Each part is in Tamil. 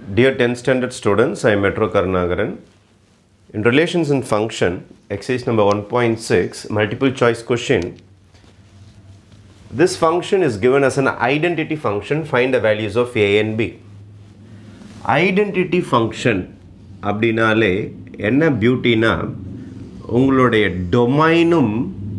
Dear 10th standard students, I am Metro Karnagaran. In relations and function, exercise number 1.6, multiple choice question. This function is given as an identity function. Find the values of a and b. Identity function அப்படின்னாலே என்ன பியூட்டினா உங்களுடைய டொமைனும்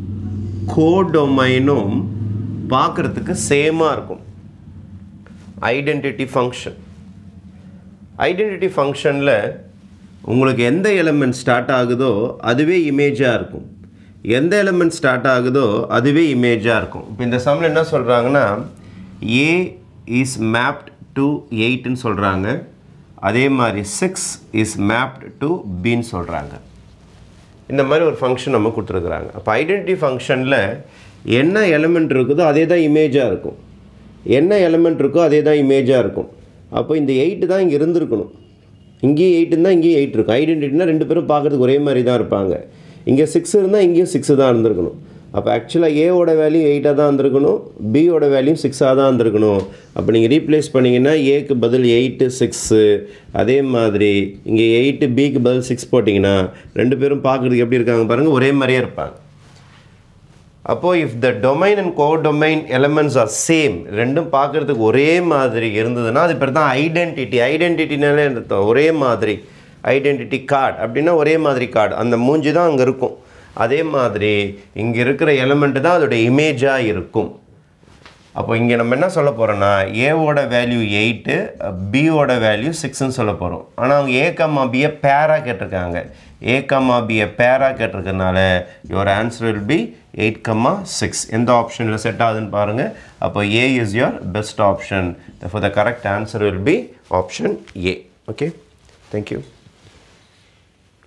கோடொமைனும் பார்க்குறதுக்கு சேமாக இருக்கும் ஐடென்டிட்டி ஃபங்க்ஷன் ஐடென்டிட்டி ஃபங்க்ஷனில் உங்களுக்கு எந்த எலமெண்ட் ஸ்டார்ட் ஆகுதோ அதுவே இமேஜாக இருக்கும் எந்த எலமெண்ட் ஸ்டார்ட் ஆகுதோ அதுவே இமேஜாக இருக்கும் இப்போ இந்த சம்மில் என்ன சொல்கிறாங்கன்னா ஏ இஸ் மேப்ட் டு எயிட்னு சொல்கிறாங்க அதே மாதிரி சிக்ஸ் இஸ் மேப்ட் டு பின்னு சொல்கிறாங்க இந்த மாதிரி ஒரு ஃபங்க்ஷன் நம்ம கொடுத்துருக்குறாங்க அப்போ ஐடென்டிட்டி ஃபங்க்ஷனில் என்ன எலமெண்ட் இருக்குதோ அதே தான் இமேஜாக இருக்கும் என்ன எலமெண்ட் இருக்கோ அதே தான் இமேஜாக இருக்கும் அப்போ இந்த எயிட்டு தான் இங்கே இருந்திருக்கணும் இங்கேயும் எயிட்டு இருந்தால் இங்கேயும் எயிட் இருக்கும் ஐடென்டிட்டினா ரெண்டு பேரும் பார்க்குறதுக்கு ஒரே மாதிரி தான் இருப்பாங்க இங்கே சிக்ஸ் இருந்தால் இங்கேயும் சிக்ஸு தான் இருந்திருக்கணும் அப்போ ஆக்சுவலாக ஏவோட வேல்யூ எயிட்டாக தான் இருந்திருக்கணும் பியோட வேல்யூ சிக்ஸாக தான் இருந்திருக்கணும் அப்போ நீங்கள் ரீப்ளேஸ் பண்ணிங்கன்னா ஏக்கு பதில் எயிட்டு சிக்ஸு அதே மாதிரி இங்கே எயிட்டு பிக்கு பதில் சிக்ஸ் போட்டிங்கன்னா ரெண்டு பேரும் பார்க்குறதுக்கு எப்படி இருக்காங்க பாருங்கள் ஒரே மாதிரியே இருப்பாங்க அப்போது if the domain and codomain elements are same ரெண்டும் பார்க்குறதுக்கு ஒரே மாதிரி இருந்ததுன்னா அது பேர் தான் ஐடென்டிட்டி ஐடென்டிட்டினாலே அர்த்தம் ஒரே மாதிரி ஐடென்டிட்டி கார்டு அப்படின்னா ஒரே மாதிரி கார்டு அந்த மூஞ்சி தான் அங்கே இருக்கும் அதே மாதிரி இங்கே இருக்கிற எலமெண்ட்டு தான் அதோட இமேஜாக இருக்கும் அப்போ இங்கே நம்ம என்ன சொல்ல போகிறோன்னா ஏவோட வேல்யூ எயிட்டு பியோட வேல்யூ சிக்ஸ்ன்னு சொல்ல போகிறோம் ஆனால் அவங்க ஏ கம்மா பியை பேராக கேட்டிருக்காங்க ஏ கம்மா பியை பேராக கேட்டிருக்கனால your answer will be eight comma six எந்த ஆப்ஷனில் செட் ஆகுதுன்னு பாருங்கள் அப்போ a is your best option for the correct answer will be option a okay thank you